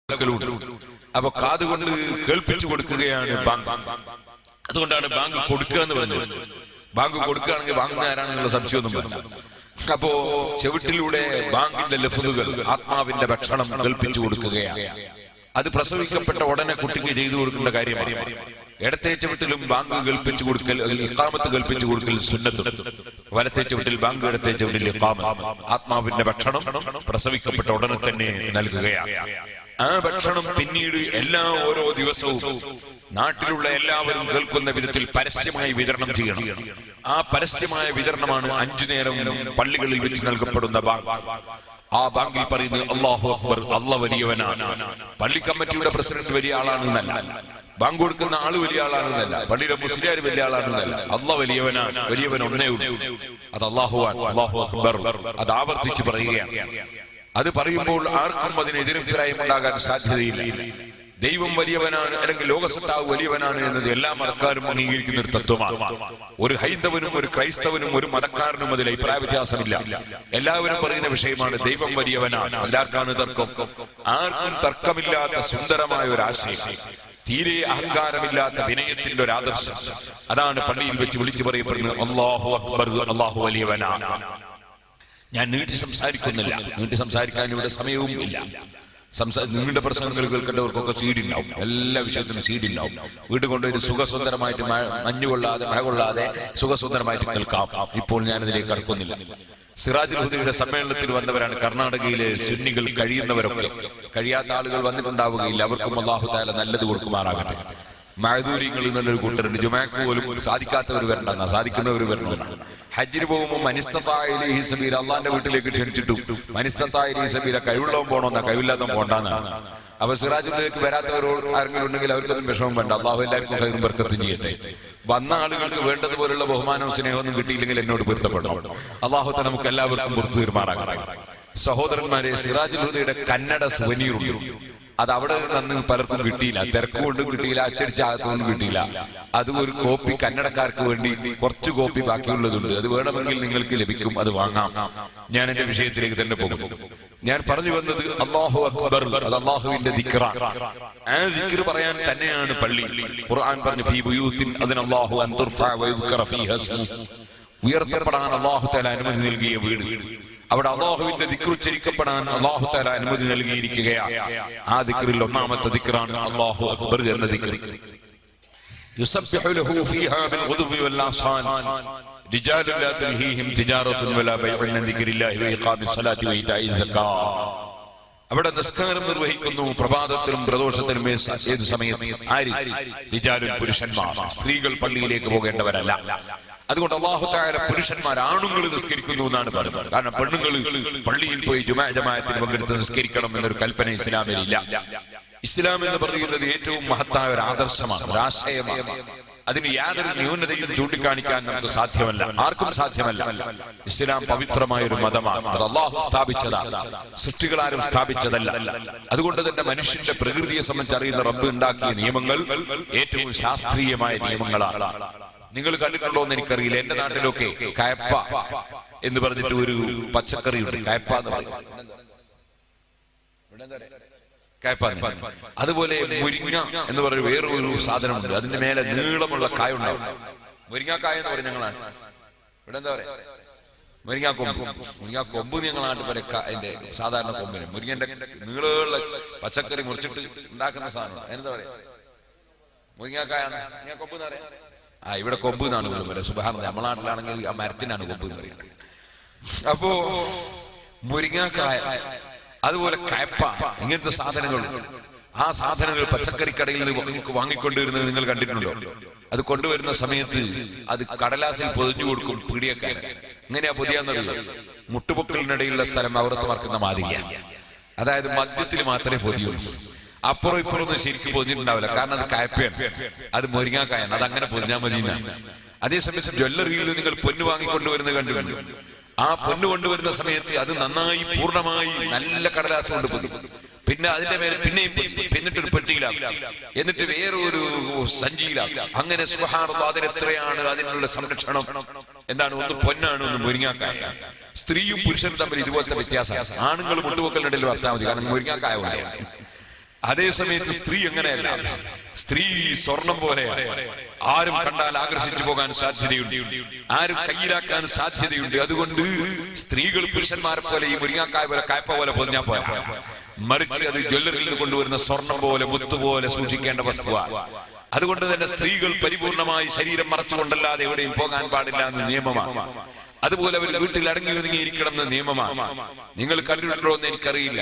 കേൾക്കലുണ്ട് അപ്പൊ കാതുകൊണ്ട് കേൾപ്പിച്ചു കൊടുക്കുകയാണ് ബാങ്ക് അതുകൊണ്ടാണ് ബാങ്ക് കൊടുക്കുക എന്ന് പറഞ്ഞത് ബാങ്ക് കൊടുക്കുകയാണെങ്കിൽ വാങ്ങുന്ന ആരാണെന്നുള്ള സംശയമൊന്നും വേണ്ട അപ്പോ ചെവിട്ടിലൂടെ ബാങ്കിന്റെ ലഫുതുകൾ ആത്മാവിന്റെ ഭക്ഷണം കേൾപ്പിച്ചു കൊടുക്കുകയാണ് അത് പ്രസവിക്കപ്പെട്ട ഉടനെ കുട്ടിക്ക് ചെയ്തു കൊടുക്കേണ്ട കാര്യമാണ് ഇടത്തെ ചവിട്ടിലും ബാങ്ക് കേൾപ്പിച്ചു കൊടുക്കൽ ഇക്കാമത്ത് കേൾപ്പിച്ചു കൊടുക്കൽ സുന്നത്തും വലത്തെ ചവിട്ടിൽ ബാങ്ക് ഇടത്തെ ചവിട്ടിൽ ഇക്കാമത്ത് ആത്മാവിന്റെ ഭക്ഷണം പ്രസവിക്കപ്പെട്ട ഉടനെ തന്നെ നൽകുകയാണ് ആ ഭക്ഷണം പിന്നീട് എല്ലാ ഓരോ ദിവസവും നാട്ടിലുള്ള എല്ലാവരും കേൾക്കുന്ന വിധത്തിൽ പരസ്യമായി വിതരണം ചെയ്യണം ആ പരസ്യമായ വിതരണമാണ് അഞ്ചു നേരം പള്ളികളിൽ വെച്ച് നൽകപ്പെടുന്ന ബാങ്ക് ആ ബാങ്കിൽ പറയുന്നത് അള്ളാഹു അക്ബർ അള്ള വലിയവനാണ് പള്ളി കമ്മിറ്റിയുടെ പ്രസിഡന്റ് വലിയ ആളാണെന്നല്ല ബാങ്ക് കൊടുക്കുന്ന ആള് വലിയ ആളാണെന്നല്ല പള്ളിയിലെ മുസ്ലിയാർ വലിയ ആളാണെന്നല്ല അള്ള വലിയവനാണ് വലിയവൻ ഒന്നേ ഉള്ളൂ അത് അള്ളാഹുവാൻ അള്ളാഹു അക്ബർ അത് ആവർത്തിച്ച് പറയുകയാണ് അത് പറയുമ്പോൾ ആർക്കും അതിന് എതിരഭിപ്രായം ഉണ്ടാകാൻ സാധ്യതയില്ല ദൈവം വലിയവനാണ് അല്ലെങ്കിൽ ലോകസത്താവ് വലിയവനാണ് എന്നത് എല്ലാ മതക്കാരും അംഗീകരിക്കുന്ന ഒരു തത്വമാണ് ഒരു ഹൈന്ദവനും ഒരു ക്രൈസ്തവനും ഒരു മതക്കാരനും അതിൽ അഭിപ്രായ വ്യത്യാസമില്ല എല്ലാവരും പറയുന്ന വിഷയമാണ് ദൈവം വലിയവനാണ് അതിലാർക്കാണ് തർക്കം ആർക്കും തർക്കമില്ലാത്ത സുന്ദരമായ ഒരു ആശയം തീരെ അഹങ്കാരമില്ലാത്ത വിനയത്തിന്റെ ഒരു ആദർശം അതാണ് പള്ളിയിൽ വെച്ച് വിളിച്ചു പറയപ്പെടുന്നത് അള്ളാഹു അക്ബർ അള്ളാഹു വലിയവനാണ് ഞാൻ നീട്ടി സംസാരിക്കുന്നില്ല നീട്ടി സംസാരിക്കാൻ ഇവിടെ സമയവും ഇല്ല സംസാ നിങ്ങളുടെ പ്രസംഗങ്ങൾ കേൾക്കേണ്ടവർക്കൊക്കെ സീഡ് ഉണ്ടാവും എല്ലാ വിഷയത്തിനും സീഡ് ഉണ്ടാവും വീട്ടിൽ കൊണ്ടുപോയി സുഖസുന്ദരമായിട്ട് മഴ മഞ്ഞ് കൊള്ളാതെ മഴ കൊള്ളാതെ സുഖസുന്ദരമായിട്ട് കേൾക്കാം ഇപ്പോൾ ഞാനിതിലേക്ക് കടക്കുന്നില്ല സിറാജുൽ ഹുദയുടെ സമ്മേളനത്തിൽ വന്നവരാണ് കർണാടകയിലെ സുന്നികൾ കഴിയുന്നവരൊക്കെ കഴിയാത്ത ആളുകൾ വന്നിട്ടുണ്ടാവുകയില്ല അവർക്കും അള്ളാഹു താല നല്ലത് കൊടുക്കുമാറാകട്ടെ മഴദൂരിങ്ങൾ എന്നൊരു കൂട്ടരുണ്ട് ജുമാക്ക് പോലും സാധിക്കാത്തവർ വരണ്ടെന്ന സാധിക്കുന്നവർ വരണമെന്നാണ് ഹജ്ജിന് പോകുമ്പോൾ മനിസ്തത്തായി സബീര അള്ളാന്റെ വീട്ടിലേക്ക് ക്ഷണിച്ചിട്ടു മനിസ്തത്തായി സബീര കഴിവുള്ളവൻ പോണോന്നാ കഴിവില്ലാത്തവൻ പോണ്ടാന്നാണ് അപ്പൊ സിറാജുലേക്ക് വരാത്തവരോട് ആരെങ്കിലും ഉണ്ടെങ്കിൽ അവർക്കൊന്നും വിഷമം വേണ്ട അള്ളാഹു എല്ലാവർക്കും കയറും ബർക്കത്തും ചെയ്യട്ടെ വന്ന ആളുകൾക്ക് വേണ്ടതുപോലുള്ള ബഹുമാനവും സ്നേഹമൊന്നും കിട്ടിയില്ലെങ്കിൽ എന്നോട് പൊരുത്തപ്പെടണം അള്ളാഹുത്തെ നമുക്ക് എല്ലാവർക്കും പുറത്തു തീരുമാറാകട്ടെ സഹോദരന്മാരെ സിറാജുൽ ഹുദയുടെ കന്നഡ സുവനീറുണ്ട് അത് അവിടെ നിന്ന് പലർക്കും കിട്ടിയില്ല തിരക്ക് കൊണ്ടും കിട്ടിയില്ല അച്ചടിച്ച അകത്തുകൊണ്ടും കിട്ടിയില്ല അത് ഒരു കോപ്പി കന്നഡക്കാർക്ക് വേണ്ടി കുറച്ച് കോപ്പി ബാക്കിയുള്ളതുണ്ട് അത് വേണമെങ്കിൽ നിങ്ങൾക്ക് ലഭിക്കും അത് വാങ്ങാം ഞാൻ എന്റെ വിഷയത്തിലേക്ക് തന്നെ പോകും ഞാൻ പറഞ്ഞു വന്നത് അള്ളാഹു അക്ബർ അത് അള്ളാഹുവിന്റെ ദിക്റ ആ ദിക്ർ പറയാൻ തന്നെയാണ് പള്ളി ഖുർആൻ പറഞ്ഞു ഫീ ബുയൂത്തിൻ അതിന് അള്ളാഹു അൻ തുർഫഅ വയുദ്കറ ഫീഹ ഇസ്മുഹു. ഉയർത്തപ്പെടാൻ അള്ളാഹു തല അനുമതി നൽകിയ വീട് അവിടെ അള്ളാഹുവിന്റെ ദിക്ർ ഉച്ചരിക്കപ്പെടാൻ അള്ളാഹു തല അനുമതി നൽകിയിരിക്കുകയാണ് ആ ദിക്റിൽ ഒന്നാമത്തെ ദിക്റാണ് അള്ളാഹു അക്ബർ എന്ന ദിക്ർ يسبح له فيها بالغدو والآصال رجال لا تلهيهم تجارة ولا بيع عن ذكر الله وإقام الصلاة وإيتاء الزكاة അവിടെ നിസ്കാരം നിർവഹിക്കുന്നു പ്രഭാതത്തിലും പ്രദോഷത്തിലും ഏ- ഏത് സമയത്ത് ആര് വിചാരും പുരുഷന്മാർ സ്ത്രീകൾ പള്ളിയിലേക്ക് പോകേണ്ടവരല്ല അതുകൊണ്ട് അള്ളാഹു താര പുരുഷന്മാർ ആണുങ്ങൾ നിസ്കരിക്കുന്നു എന്നാണ് പറയുന്നത് കാരണം പെണ്ണുങ്ങൾ പള്ളിയിൽ പോയി ജുമാ ജമാഅത്തിന് പങ്കെടുത്ത് നിസ്കരിക്കണം എന്നൊരു കൽപ്പന ഇസ്ലാമിലില്ല ഇസ്ലാം എന്ന് പറയുന്നത് ഏറ്റവും മഹത്തായ ഒരു ആദർശമാണ് ഒരു ആശയമാണ് അതിന് യാതൊരു ന്യൂനതയും ചൂണ്ടിക്കാണിക്കാൻ നമുക്ക് സാധ്യമല്ല ആർക്കും സാധ്യമല്ല ഇസ്ലാം പവിത്രമായ ഒരു മതമാണ് അത് അള്ളാഹു സ്ഥാപിച്ചതാണ് സൃഷ്ടികളാരും സ്ഥാപിച്ചതല്ല അതുകൊണ്ട് തന്നെ മനുഷ്യന്റെ പ്രകൃതിയെ സംബന്ധിച്ച് അറിയുന്ന റബ്ബ് ഉണ്ടാക്കിയ നിയമങ്ങൾ ഏറ്റവും ശാസ്ത്രീയമായ നിയമങ്ങളാണ് നിങ്ങൾ കണ്ടിട്ടുണ്ടോ എന്ന് എനിക്കറിയില്ല എന്റെ നാട്ടിലൊക്കെ കയപ്പ എന്ന് പറഞ്ഞിട്ട് ഒരു പച്ചക്കറിയുണ്ട് കയപ്പ എന്ന് പറയും കയപ്പാന്ന് അതുപോലെ മുരിങ്ങ എന്ന് പറയുന്ന വേറൊരു സാധനമുണ്ട് അതിന്റെ മേലെ നീളമുള്ള കായ ഉണ്ടാവും മുരിങ്ങാക്കായ എന്ന് പറയും ഞങ്ങളാണ് ഇവിടെ എന്താ പറയാ മുരിങ്ങാ കൊമ്പ് മുരിങ്ങാ കൊമ്പ് ഞങ്ങളാണ് പോലെ അതിന്റെ സാധാരണ കൊമ്പിന് മുരിങ്ങന്റെ നീളമുള്ള പച്ചക്കറി മുറിച്ചിട്ട് ഉണ്ടാക്കുന്ന സാധനം എന്താ പറയാ മുരിങ്ങാക്കായാണ് മുരിങ്ങാ കൊമ്പ് എന്ന് പറയാം ആ ഇവിടെ കൊമ്പ് എന്നാണ് പറയുന്നത് സുബാന നമ്മളെ നാട്ടിലാണെങ്കിൽ ആ മരത്തിനാണ് കൊമ്പ് എന്ന് പറയുന്നത് അപ്പോ മുരിങ്ങാക്കായ അതുപോലെ കയപ്പ ഇങ്ങനത്തെ സാധനങ്ങൾ ആ സാധനങ്ങൾ പച്ചക്കറി കടയിൽ നിന്ന് വാങ്ങി വാങ്ങിക്കൊണ്ടുവരുന്നത് നിങ്ങൾ കണ്ടിട്ടുണ്ടോ അത് കൊണ്ടുവരുന്ന സമയത്ത് അത് കടലാസിൽ പൊതിഞ്ഞു കൊടുക്കും പീടിയക്കാരൻ എങ്ങനെയാ പൊതിയാന്നറിയോ മുട്ടുപൊക്കലിനിടയിലുള്ള സ്ഥലം അവർത്ത് മറക്കുന്ന മാതിരിയാണ് അതായത് മദ്യത്തിൽ മാത്രമേ പൊതിയുള്ളൂ അപ്പുറം ഇപ്പുറം ഒന്നും ശരിക്കും പൊതിഞ്ഞിട്ടുണ്ടാവില്ല കാരണം അത് കയപ്പയാണ് അത് മുരിങ്ങാക്കായാണ് അത് അങ്ങനെ പൊതിഞ്ഞാൽ മതി എന്നാണ് അതേസമയം ജ്വല്ലറിയിൽ നിങ്ങൾ പൊന്നു വാങ്ങിക്കൊണ്ടുവരുന്നത് കണ്ടിട്ടുണ്ട് ആ പൊന്നു കൊണ്ടുവരുന്ന സമയത്ത് അത് നന്നായി പൂർണ്ണമായി നല്ല കടലാസ് കൊണ്ട് പൊതി പിന്നെ അതിന്റെ മേലെ പിന്നെയും പൊതി. പിന്നിട്ട് ഒരു പെട്ടിയിലാക്കും എന്നിട്ട് വേറെ ഒരു സഞ്ചിയിലാക്കും അങ്ങനെ സുഹാർദ്ദ അതിനെത്രയാണ് അതിനുള്ള സംരക്ഷണം എന്താണ് ഒന്ന് പൊന്നാണ് ഒന്ന് മുരിങ്ങാക്കായ സ്ത്രീയും പുരുഷനും തമ്മിൽ ഇതുപോലത്തെ വ്യത്യാസം ആണുങ്ങൾ മുട്ടുപൊക്കലിനിടയിൽ വർത്താൽ മതി കാരണം മുരിങ്ങാക്കായ പോലെയാണ് അതേ സമയത്ത് സ്ത്രീ അങ്ങനെയല്ല സ്ത്രീ സ്വർണം പോലെയാണ് ആരും കണ്ടാൽ ആകർഷിച്ചു പോകാൻ സാധ്യതയുണ്ട് ആരും കയ്യിലാക്കാൻ സാധ്യതയുണ്ട് അതുകൊണ്ട് സ്ത്രീകൾ പുരുഷന്മാരെ പോലെ ഈ മുരിങ്ങാക്കായ പോലെ കായ്പ പോലെ പൊതിഞ്ഞാ പോയാ മറിച്ച് അത് ജ്വല്ലറിയിൽ നിന്ന് കൊണ്ടുവരുന്ന സ്വർണം പോലെ മുത്തുപോലെ സൂക്ഷിക്കേണ്ട വസ്തുവാണ് അതുകൊണ്ട് തന്നെ സ്ത്രീകൾ പരിപൂർണമായി ശരീരം മറച്ചുകൊണ്ടല്ലാതെ എവിടെയും പോകാൻ പാടില്ല എന്ന് നിയമമാണ് അതുപോലെ അവർ വീട്ടിൽ അടങ്ങി ഒതുങ്ങിയിരിക്കണം എന്ന് നിയമമാണ് നിങ്ങൾ കണ്ടിട്ടുണ്ടോ എന്ന് എനിക്കറിയില്ല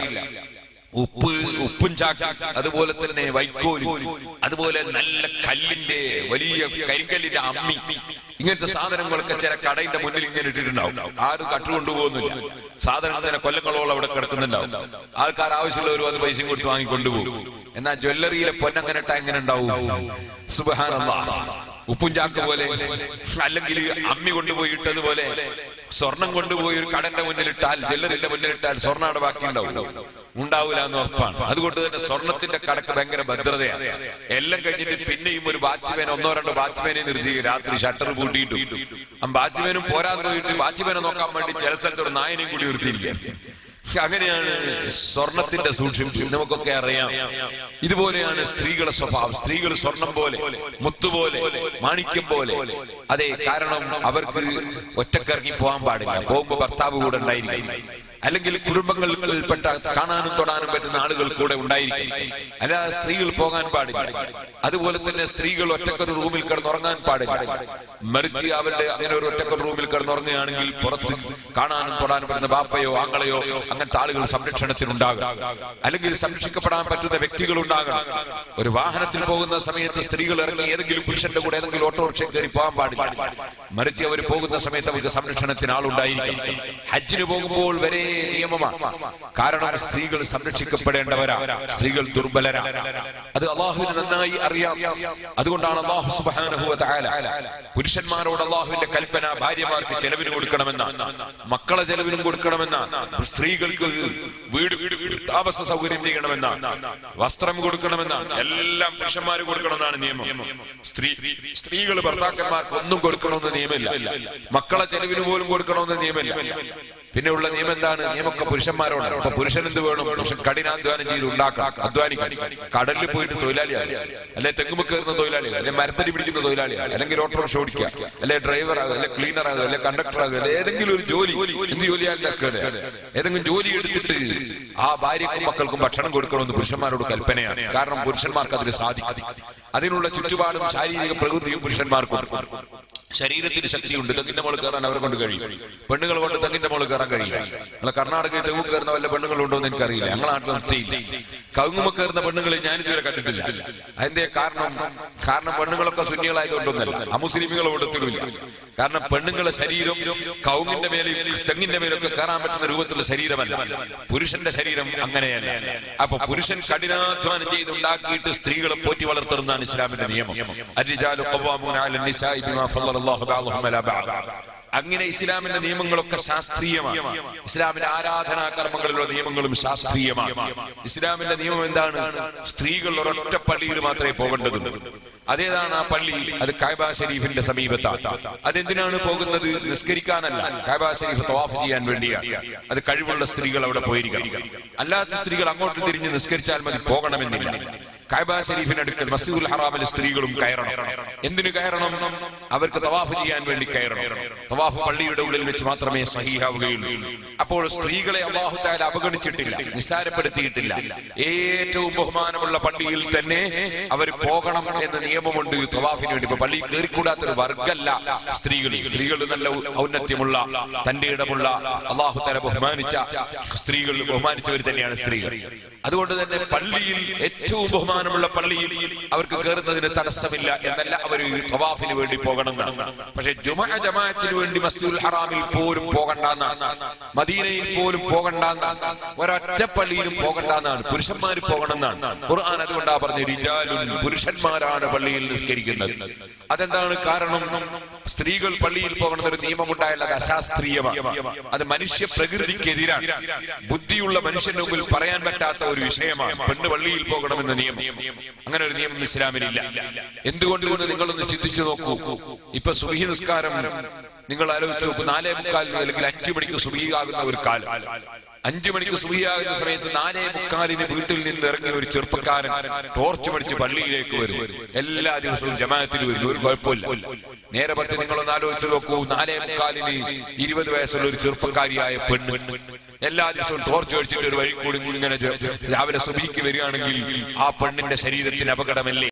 ഉപ്പ് ഉപ്പും ചാക്ക് അതുപോലെ തന്നെ വൈക്കോല് അതുപോലെ നല്ല കല്ലിന്റെ വലിയ കരിങ്കല്ലിന്റെ അമ്മി ഇങ്ങനത്തെ സാധനങ്ങളൊക്കെ ചില കടയുടെ മുന്നിൽ ഇങ്ങനെ ഇട്ടിട്ടുണ്ടാവും ആരും കട്ടുകൊണ്ടുപോകുന്നില്ല സാധനത്തിന് കൊല്ലങ്ങളോളം അവിടെ കിടക്കുന്നുണ്ടാവും ആൾക്കാർ ആവശ്യമുള്ളവർ അത് പൈസയും കൊടുത്ത് വാങ്ങിക്കൊണ്ടുപോകും എന്നാൽ ജ്വല്ലറിയിലെ പൊന്നങ്ങനെ ഇട്ടാ എങ്ങനെ ഉണ്ടാവും സുബഹാനല്ലാ ഉപ്പും ചാക്ക് പോലെ അല്ലെങ്കിൽ അമ്മി കൊണ്ടുപോയി ഇട്ടതുപോലെ സ്വർണം കൊണ്ടുപോയി ഒരു കടന്റെ മുന്നിലിട്ടാൽ ജ്വല്ലറിന്റെ മുന്നിലിട്ടാൽ സ്വർണ്ണം അവിടെ ബാക്കി ഉണ്ടാവും ഉണ്ടാവില്ല എന്ന് ഉറപ്പാണ് അതുകൊണ്ട് തന്നെ സ്വർണത്തിന്റെ കടക്ക് ഭയങ്കര ഭദ്രതയാണ് എല്ലാം കഴിഞ്ഞിട്ട് പിന്നെയും ഒരു വാച്ച്മാൻ ഒന്നോ രണ്ടോ വാച്ച്മാനെ നിർത്തി രാത്രി ഷട്ടർ പൂട്ടിയിട്ടു ആ വാച്ച്മാനും പോരാൻ പോയിട്ട് വാച്ച്മാനെ നോക്കാൻ വേണ്ടി ചില സ്ഥലത്ത് ഒരു നായനെയും കൂടി നിർത്തിയിരിക്കുക അങ്ങനെയാണ് സ്വർണത്തിന്റെ സൂക്ഷ്മം നമുക്കൊക്കെ അറിയാം ഇതുപോലെയാണ് സ്ത്രീകളുടെ സ്വഭാവം സ്ത്രീകൾ സ്വർണം പോലെ മുത്തുപോലെ മാണിക്യം പോലെ അതെ കാരണം അവർക്ക് ഒറ്റക്കിറങ്ങി പോകാൻ പാടില്ല പോകുമ്പോ ഭർത്താവ് കൂടെ ഉണ്ടായിരിക്കും അല്ലെങ്കിൽ കുടുംബങ്ങളിൽപ്പെട്ട കാണാനും തൊടാനും പറ്റുന്ന ആളുകൾ കൂടെ ഉണ്ടായിരിക്കും അല്ലാതെ സ്ത്രീകൾ പോകാൻ പാടില്ല അതുപോലെ തന്നെ സ്ത്രീകൾ ഒറ്റക്കൊരു റൂമിൽ കിടന്നുറങ്ങാൻ പാടില്ല മറിച്ച് അവരുടെ അങ്ങനെ ഒരു ഒറ്റക്കൊരു റൂമിൽ കിടന്നുറങ്ങുകയാണെങ്കിൽ പുറത്ത് കാണാനും തൊടാനും പറ്റുന്ന ബാപ്പയോ ആങ്ങളെയോ അങ്ങനത്തെ ആളുകൾ സംരക്ഷണത്തിനുണ്ടാകും അല്ലെങ്കിൽ സംരക്ഷിക്കപ്പെടാൻ പറ്റുന്ന വ്യക്തികൾ ഉണ്ടാകണം ഒരു വാഹനത്തിൽ പോകുന്ന സമയത്ത് സ്ത്രീകൾ ഇറങ്ങി ഏതെങ്കിലും പുരുഷന്റെ കൂടെ ഏതെങ്കിലും ഓട്ടോറിക്ഷ കയറി പോകാൻ പാടില്ല മറിച്ച് അവർ പോകുന്ന സമയത്ത് അവർക്ക് സംരക്ഷണത്തിന് ആളുണ്ടായിരിക്കും ഹജ്ജിന് പോകുമ്പോൾ വരെ നിയമമാണ് കാരണം സ്ത്രീകൾ സംരക്ഷിക്കപ്പെടേണ്ടവരാ സ്ത്രീകൾ ദുർബലരാ അത് അള്ളാഹുവിന് നന്നായി അറിയാം അതുകൊണ്ടാണ് അള്ളാഹു സുബ്ഹാനഹു വ തആല പുരുഷന്മാരോട് അള്ളാഹുവിന്റെ കൽപ്പന ഭാര്യമാർക്ക് ചെലവിന് കൊടുക്കണമെന്ന മക്കളെ ചെലവിനും കൊടുക്കണമെന്ന സ്ത്രീകൾക്ക് വീട് താമസ സൗകര്യം ചെയ്യണമെന്ന വസ്ത്രം കൊടുക്കണമെന്ന എല്ലാം പുരുഷന്മാർ കൊടുക്കണമെന്നാണ് നിയമം സ്ത്രീ സ്ത്രീകൾ ഭർത്താക്കന്മാർക്ക് ഒന്നും കൊടുക്കണമെന്ന് നിയമമില്ല മക്കളെ ചെലവിന് പോലും കൊടുക്കണമെന്ന് നിയമമില്ല പിന്നെ ഉള്ള നിയമം എന്താണ് നിയമമൊക്കെ പുരുഷന്മാരോട് അപ്പൊ പുരുഷൻ എന്ത് വേണം പുരുഷൻ കഠിനാധ്വാനം ചെയ്ത് ഉണ്ടാക്കണം അധ്വാനിക്കണം കടലിൽ പോയിട്ട് തൊഴിലാളിയാണ് അല്ലെ തെങ്ങുമ്പ് കയറുന്ന തൊഴിലാളികൾ അല്ലെ മരത്തടി പിടിക്കുന്ന തൊഴിലാളികൾ അല്ലെങ്കിൽ ഓട്ടോറിക്ഷ ഓടിക്കുക അല്ലെ ഡ്രൈവർ ആകുക അല്ലെ ക്ലീനർ ആകുക അല്ലെ കണ്ടക്ടർ ആകുക അല്ലെ ഏതെങ്കിലും ഒരു ജോലി എന്ത് ജോലിയാലും ഏതെങ്കിലും ജോലി എടുത്തിട്ട് ആ ഭാര്യക്കും മക്കൾക്കും ഭക്ഷണം കൊടുക്കണമെന്ന് പുരുഷന്മാരോട് കൽപ്പനയാണ് കാരണം പുരുഷന്മാർക്ക് അതിന് സാധിക്കും അതിനുള്ള ചുറ്റുപാടും ശാരീരിക പ്രകൃതിയും പുരുഷന്മാർക്കും ശരീരത്തിന് ശക്തിയുണ്ട് തെങ്ങിന്റെ മുകളിൽ കയറാൻ അവരെ കൊണ്ട് കഴിയും പെണ്ണുങ്ങൾ കൊണ്ട് തെങ്ങിന്റെ മുകളിൽ കയറാൻ കഴിയില്ല നമ്മളെ കർണാടകയിൽ തെങ്ങ് കയറുന്ന വല്ല പെണ്ണുങ്ങളുണ്ടോ എന്ന് എനിക്കറിയില്ല ഞങ്ങളെ നാട്ടിൽ നിർത്തിയില്ല കവുങ്ങുമ കയറുന്ന പെണ്ണുങ്ങളെ ഞാൻ ഇതുവരെ കണ്ടിട്ടില്ല അതിന്റെ കാരണം കാരണം പെണ്ണുങ്ങളൊക്കെ സുന്നികളായതുകൊണ്ടൊന്നല്ല അമുസ്ലിമികളെ കൊടുത്തിടില്ല കാരണം പെണ്ണുങ്ങളെ ശരീരം കവുങ്ങിന്റെ മേലും തെങ്ങിന്റെ മേലൊക്കെ കയറാൻ പറ്റുന്ന രൂപത്തിലുള്ള ശരീരമല്ല പുരുഷന്റെ ശരീരം അങ്ങനെയല്ല അപ്പൊ പുരുഷൻ കഠിനാധ്വാനം ചെയ്ത് ഉണ്ടാക്കിയിട്ട് സ്ത്രീകളെ പോറ്റി വളർത്തുന്നതാണ് ഇസ്ലാമിന്റെ നിയമം അരിജാലു ഖവ്വാമൂന അലൻ നിസാഇ ബിമാ ഫളലല്ലാഹു ബഅദഹും അലാ ബഅദ് അങ്ങനെ ഇസ്ലാമിന്റെ നിയമങ്ങളൊക്കെ ശാസ്ത്രീയമാണ് ഇസ്ലാമിന്റെ ആരാധനാ കർമ്മങ്ങളിലുള്ള നിയമങ്ങളും ശാസ്ത്രീയമാണ് ഇസ്ലാമിന്റെ നിയമം എന്താണ് സ്ത്രീകൾ ഒരൊറ്റ പള്ളിയിൽ മാത്രമേ പോകേണ്ടതുള്ളൂ അതേതാണ് ആ പള്ളി അത് കായബ ഷരീഫിന്റെ സമീപത്താണ് അതെന്തിനാണ് പോകുന്നത് നിസ്കരിക്കാനല്ല കായബ ഷരീഫ് തവാഫ് ചെയ്യാൻ വേണ്ടിയാണ് അത് കഴിവുള്ള സ്ത്രീകൾ അവിടെ പോയിരിക്കണം അല്ലാത്ത സ്ത്രീകൾ അങ്ങോട്ട് തിരിഞ്ഞ് നിസ്കരിച്ചാൽ മതി പോകണമെന്നില്ല കായബ ഷരീഫിനടുക്കൽ മസ്ജിദുൽ ഹറാമിൽ സ്ത്രീകളും കയറണം എന്തിനു കയറണം അവർക്ക് തവാഫ് ചെയ്യാൻ വേണ്ടി കയറണം തവാഫ് പള്ളിയുടെ ഉള്ളിൽ വെച്ച് മാത്രമേ സഹീഹാവുകയുള്ളൂ അപ്പോൾ സ്ത്രീകളെ അള്ളാഹു താല അവഗണിച്ചിട്ടില്ല നിസ്സാരപ്പെടുത്തിയിട്ടില്ല ഏറ്റവും ബഹുമാനമുള്ള പള്ളിയിൽ തന്നെ അവർ പോകണം എന്ന നിയമമുണ്ട് തവാഫിന് വേണ്ടി ഇപ്പൊ പള്ളിയിൽ കയറിക്കൂടാത്തൊരു വർഗല്ല സ്ത്രീകൾ സ്ത്രീകൾ നല്ല ഔന്നത്യമുള്ള തന്റെ ഇടമുള്ള അള്ളാഹു താല ബഹുമാനിച്ച സ്ത്രീകൾ ബഹുമാനിച്ചവർ തന്നെയാണ് സ്ത്രീകൾ അതുകൊണ്ട് തന്നെ പള്ളിയിൽ ഏറ്റവും ബഹുമാനമുള്ള പള്ളിയിൽ അവർക്ക് കയറുന്നതിന് തടസ്സമില്ല എന്നല്ല അവർ തവാഫിന് വേണ്ടി പോകണമെന്നാണ് പക്ഷെ ജുമ ജമാഅത്തിന് വേണ്ടി മസ്ജിദുൽ ഹറാമിൽ പോലും പോകണ്ടെന്നാണ് മദീനയിൽ പോലും പോകണ്ടെന്നാണ് ഒരൊറ്റ പള്ളിയിലും പോകണ്ടെന്നാണ് പുരുഷന്മാർ പോകണമെന്നാണ് ഖുർആൻ അതുകൊണ്ടാ പറഞ്ഞു റിജാലുൻ പുരുഷന്മാരാണ് പള്ളിയിൽ നിസ്കരിക്കുന്നത് അതെന്താണ് കാരണം സ്ത്രീകൾ പള്ളിയിൽ പോകണമെന്ന ഒരു നിയമമുണ്ടായാൽ അത് അശാസ്ത്രീയമാണ് അത് മനുഷ്യ പ്രകൃതിക്കെതിരാണ് ബുദ്ധിയുള്ള മനുഷ്യന്റെ മുമ്പിൽ പറയാൻ പറ്റാത്ത ഒരു വിഷയമാണ് പെണ്ണ് പള്ളിയിൽ പോകണമെന്ന നിയമം അങ്ങനെ ഒരു നിയമം ഇസ്ലാമിനില്ല എന്തുകൊണ്ട് നിങ്ങളൊന്ന് ചിന്തിച്ചു നോക്കൂ ഇപ്പൊ സുബഹി നിസ്കാരം നിങ്ങൾ ആലോചിച്ച് നോക്കൂ നാലേ മുക്കാലിന് അല്ലെങ്കിൽ അഞ്ചു മണിക്ക് സുബഹി ആകുന്ന ഒരു കാലം അഞ്ചു മണിക്ക് സുബിയാകുന്ന സമയത്ത് നാലേ മുക്കാലിന് വീട്ടിൽ നിന്ന് ഇറങ്ങിയ ഒരു ചെറുപ്പക്കാരൻ ടോർച്ച് പഠിച്ച് പള്ളിയിലേക്ക് വരും എല്ലാ ദിവസവും ജമാഅത്തിൽ വരും ഒരു കുഴപ്പമില്ല നേരെ പറ്റി നിങ്ങളൊന്ന് ആലോചിച്ച് നോക്കൂ നാലേ മുക്കാലിന് ഇരുപത് വയസ്സുള്ള ഒരു ചെറുപ്പക്കാരിയായ പെണ്ണ് എല്ലാ ദിവസവും ടോർച്ച് അടിച്ചിട്ട് ഒരു വഴി കൂടി ഇങ്ങനെ ജ- രാവിലെ സുബിക്ക് വരികയാണെങ്കിൽ ആ പെണ്ണിന്റെ ശരീരത്തിന് അപകടമല്ലേ